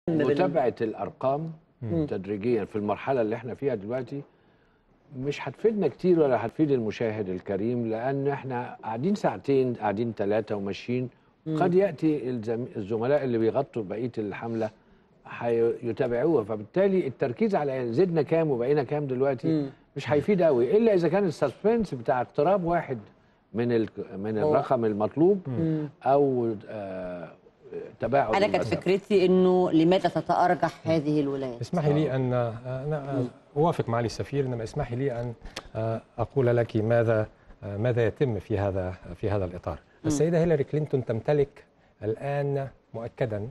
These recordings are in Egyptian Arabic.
متابعه الارقام تدريجيا في المرحله اللي احنا فيها دلوقتي مش هتفيدنا كتير ولا هتفيد المشاهد الكريم لان احنا قاعدين ساعتين قاعدين ثلاثه وماشيين قد ياتي الزم... الزملاء اللي بيغطوا بقيه الحمله هيتابعوها فبالتالي التركيز على زدنا كام وبقينا كام دلوقتي مش هيفيد قوي الا اذا كان السسبنس بتاع اقتراب واحد من ال... من الرقم المطلوب او آه تباعد انا كانت المسافة. فكرتي انه لماذا تتارجح هذه الولايات اسمحي لي ان انا اوافق معالي السفير انما اسمحي لي ان اقول لك ماذا ماذا يتم في هذا في هذا الاطار. السيده هيلاري كلينتون تمتلك الان مؤكدا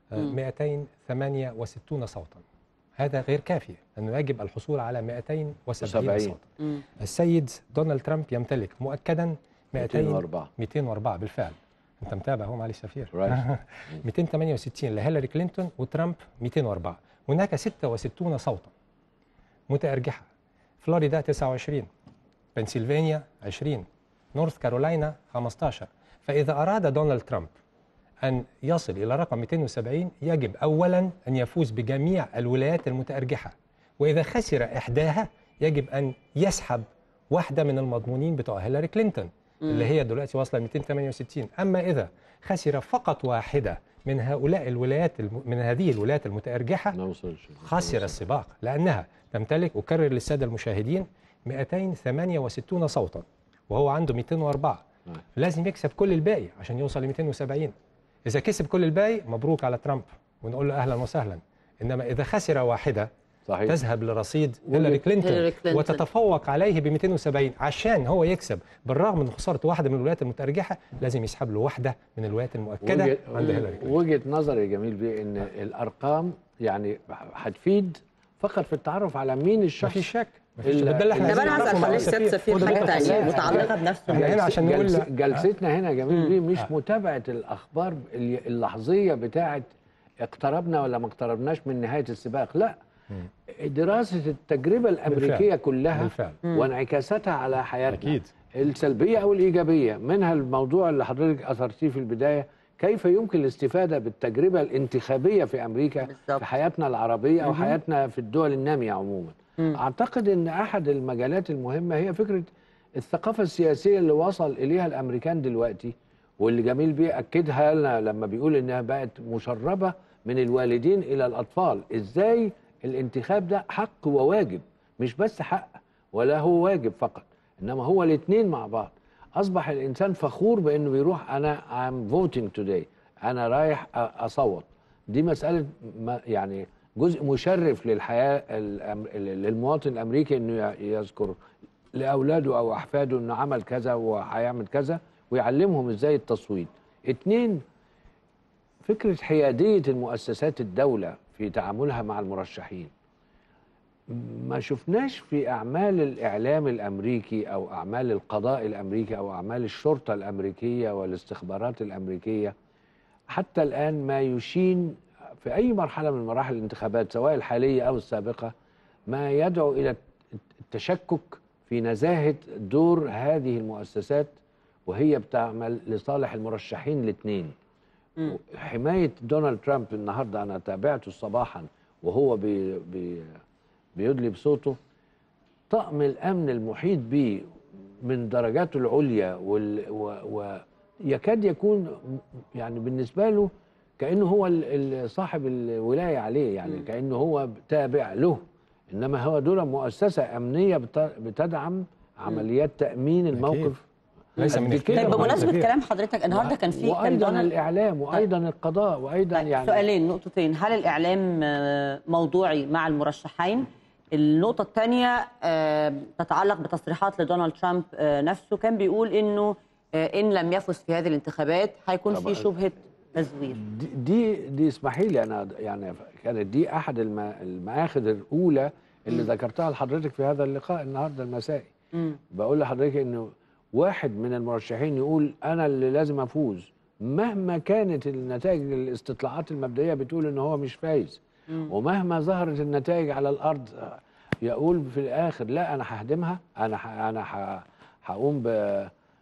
268 صوتا. هذا غير كافي انه يجب الحصول على 270 صوتا. السيد دونالد ترامب يمتلك مؤكدا 204 204 بالفعل. انت متابع هو معالي السفير Right. 268 لهيلاري كلينتون وترامب 204 هناك 66 صوتا متأرجحة فلوريدا 29 بنسلفانيا 20 نورث كارولاينا 15 فإذا أراد دونالد ترامب أن يصل إلى رقم 270 يجب أولا أن يفوز بجميع الولايات المتأرجحة وإذا خسر إحداها يجب أن يسحب واحدة من المضمونين بتوع هيلاري كلينتون اللي هي دلوقتي واصله 268 اما اذا خسر فقط واحده من هؤلاء الولايات الم... من هذه الولايات المتارجحه ما وصلش خسر السباق لانها تمتلك اكرر للساده المشاهدين 268 صوتا وهو عنده 204 نعم. لازم يكسب كل الباقي عشان يوصل ل 270 اذا كسب كل الباقي مبروك على ترامب ونقول له اهلا وسهلا انما اذا خسر واحده صحيح تذهب لرصيد هيلاري كلينتون, هيلاري كلينتون. وتتفوق عليه ب 270 عشان هو يكسب بالرغم من خساره واحده من الولايات المتارجحه لازم يسحب له واحده من الولايات المؤكده وجهة, عند هيلاري كلينتون وجهه نظري يا جميل بيه ان الارقام يعني هتفيد فقط في التعرف على مين ما الشخص في شك ما فيش ال- ده اللي احنا طب انا عايزين هسال نعرفه مع حضرتك سياده السفير وده حاجه اللي ثانيه احنا- متعلقه بنفس احنا هنا عشان نقول جلس لا. جلستنا هنا يا جميل بيه مش آه. متابعه الاخبار ال- اللحظيه بتاعه اقتربنا ولا ما اقتربناش من نهايه السباق لا دراسه التجربه الامريكيه بالفعل. كلها بالفعل. وانعكاساتها على حياتنا أكيد. السلبيه او الايجابيه منها الموضوع اللي حضرتك اثرتيه في البدايه كيف يمكن الاستفاده بالتجربه الانتخابيه في امريكا بالظبط. في حياتنا العربيه او حياتنا في الدول الناميه عموما اعتقد ان احد المجالات المهمه هي فكره الثقافه السياسيه اللي وصل اليها الامريكان دلوقتي واللي جميل بيه اكدها لنا لما بيقول انها بقت مشربه من الوالدين الى الاطفال ازاي الانتخاب ده حق وواجب مش بس حق ولا هو واجب فقط انما هو الاثنين مع بعض اصبح الانسان فخور بانه بيروح انا I'm voting today انا رايح أ- اصوت دي مساله ما يعني جزء مشرف للحياه الأم- للمواطن الامريكي انه ي- يذكر لاولاده او احفاده انه عمل كذا وهيعمل كذا ويعلمهم ازاي التصويت اتنين فكره حياديه المؤسسات الدوله في تعاملها مع المرشحين ما شفناش في اعمال الاعلام الامريكي او اعمال القضاء الامريكي او اعمال الشرطه الامريكيه والاستخبارات الامريكيه حتى الان ما يشين في اي مرحله من مراحل الانتخابات سواء الحاليه او السابقه ما يدعو الى التشكك في نزاهه دور هذه المؤسسات وهي بتعمل لصالح المرشحين الاثنين حمايه دونالد ترامب النهارده انا تابعته صباحا وهو بي بي بيدلي بصوته طقم الامن المحيط به من درجاته العليا وال و ويكاد يكون يعني بالنسبه له كانه هو ال- ال- صاحب الولايه عليه يعني كانه هو تابع له انما هو دول مؤسسه امنيه بت- بتدعم عمليات تامين الموقف ليس من قد اختيار كده طيب معالي بمناسبه السفير. كلام حضرتك النهارده كان في كان وايضا دونالد الاعلام وايضا القضاء وايضا طيب يعني سؤالين نقطتين هل الاعلام آه، موضوعي مع المرشحين النقطة الثانية تتعلق بتصريحات لدونالد ترامب آه، نفسه كان بيقول انه آه، ان لم يفز في هذه الانتخابات هيكون طبعاً. في شبهة تزوير دي دي, دي اسمحي لي انا يعني كانت دي احد الم- المآخذ الاولى اللي ذكرتها لحضرتك في هذا اللقاء النهارده المسائي مم. بقول لحضرتك انه واحد من المرشحين يقول انا اللي لازم افوز مهما كانت النتائج الاستطلاعات المبدئيه بتقول ان هو مش فايز ومهما ظهرت النتائج على الارض يقول في الاخر لا انا ههدمها انا ح... انا ح... هقوم ب...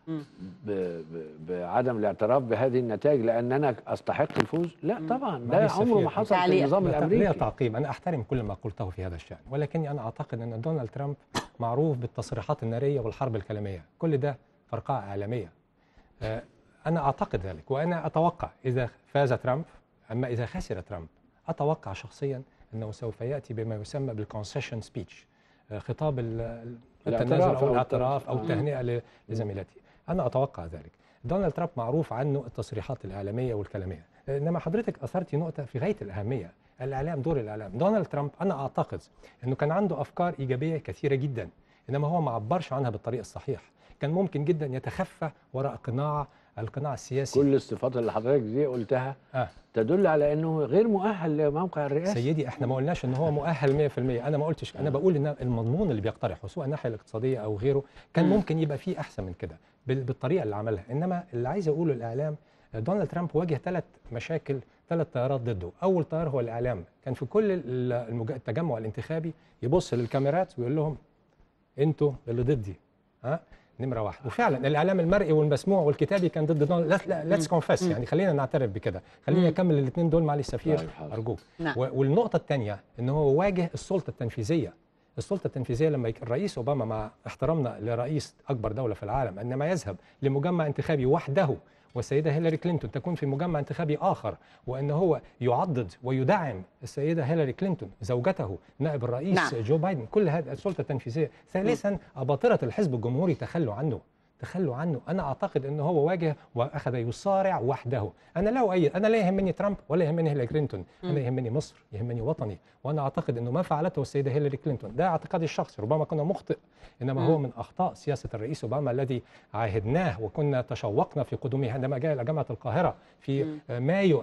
ب... ب... بعدم الاعتراف بهذه النتائج لان انا استحق الفوز لا طبعا ده معلش عمره سفير. ما حصل في تعليق. النظام لا ت- ليه الامريكي تعقيب انا احترم كل ما قلته في هذا الشان ولكني انا اعتقد ان دونالد ترامب معروف بالتصريحات الناريه والحرب الكلاميه كل ده فرقعه اعلاميه آه، انا اعتقد ذلك وانا اتوقع اذا فاز ترامب اما اذا خسر ترامب اتوقع شخصيا انه سوف ياتي بما يسمى بالكونسيشن سبيتش خطاب ال- ال- الاعتراف التنازل او أو الاعتراف او آه. التهنئه ل- لزميلته انا اتوقع ذلك دونالد ترامب معروف عنه التصريحات الاعلاميه والكلاميه انما حضرتك اثرتي نقطه في غايه الاهميه الاعلام دور الاعلام دونالد ترامب انا اعتقد انه كان عنده افكار ايجابيه كثيره جدا انما هو ما عبرش عنها بالطريق الصحيح كان ممكن جدا يتخفى وراء قناع القناع السياسي كل الصفات اللي حضرتك دي قلتها آه. تدل على انه غير مؤهل لموقع الرئاسه سيدي احنا ما قلناش ان هو مؤهل 100% انا ما قلتش انا بقول ان المضمون اللي بيقترحه سواء الناحيه الاقتصاديه او غيره كان مم. ممكن يبقى فيه احسن من كده بال- بالطريقه اللي عملها انما اللي عايز اقوله الاعلام دونالد ترامب واجه ثلاث مشاكل ثلاث تيارات ضده اول تيار هو الاعلام كان في كل ال- المج- التجمع الانتخابي يبص للكاميرات ويقول لهم انتوا اللي ضدي ها نمره واحد وفعلا الاعلام المرئي والمسموع والكتابي كان ضد دونالد ليتس كونفس مم. يعني خلينا نعترف بكده خلينا مم. نكمل الاثنين دول معلش سفير طيب، حاضر. ارجوك نعم. و- والنقطة الثانية ان هو واجه السلطة التنفيذية السلطة التنفيذية لما يك- الرئيس اوباما مع احترامنا لرئيس اكبر دولة في العالم انما يذهب لمجمع انتخابي وحده والسيدة هيلاري كلينتون تكون في مجمع انتخابي آخر وأن هو يعضد ويدعم السيدة هيلاري كلينتون زوجته نائب الرئيس نعم. جو بايدن كل هذه السلطة التنفيذية ثالثا أباطرة الحزب الجمهوري تخلوا عنه تخلوا عنه انا اعتقد ان هو واجه واخذ يصارع وحده انا لا اؤيد انا لا يهمني ترامب ولا يهمني هيلاري كلينتون انا يهمني مصر يهمني وطني وانا اعتقد انه ما فعلته السيده هيلاري كلينتون ده اعتقادي الشخصي ربما كنا مخطئ انما مم. هو من اخطاء سياسه الرئيس اوباما الذي عاهدناه وكنا تشوقنا في قدومه عندما جاء الى جامعه القاهره في مم. مايو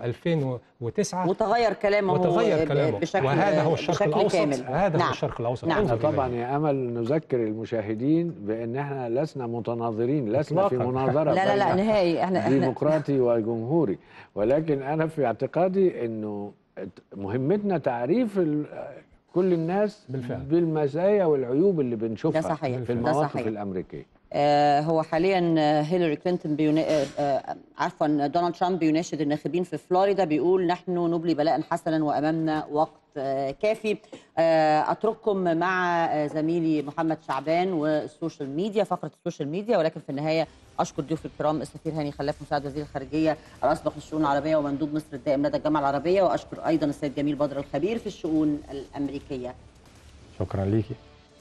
2009 وتغير كلامه وتغير ب- كلامه بشكل وهذا هو الشرق بشكل الاوسط كامل. هذا نعم. هو الشرق الاوسط نعم. انظر احنا إليه. طبعا يا امل نذكر المشاهدين بان احنا لسنا متناظرين لسنا في إطلاقاً. مناظره لا لا لا بين نهائي احنا احنا ديمقراطي وجمهوري ولكن انا في اعتقادي انه مهمتنا تعريف ال- كل الناس بالفعل. بالمزايا والعيوب اللي بنشوفها ده صحيح. في ده المواقف صحيح. الامريكيه آه، هو حاليا آه، هيلاري كلينتون بينا... آه، آه، عفوا دونالد ترامب بيناشد الناخبين في فلوريدا بيقول نحن نبلي بلاء حسنا وامامنا وقت آه، كافي آه، اترككم مع آه، زميلي محمد شعبان والسوشيال ميديا فقره السوشيال ميديا ولكن في النهايه اشكر ضيوف الكرام السفير هاني خلاف مساعد وزير الخارجيه الاسبق للشؤون العربيه ومندوب مصر الدائم لدى الجامعه العربيه واشكر ايضا السيد جميل بدر الخبير في الشؤون الامريكيه شكرا ليكي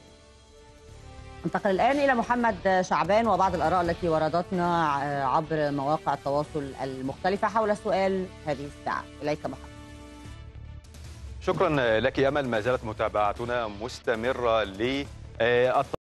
انتقل الآن إلى محمد شعبان وبعض الآراء التي وردتنا عبر مواقع التواصل المختلفة حول سؤال هذه الساعة إليك محمد شكرا لك امل ما زالت متابعتنا مستمره ل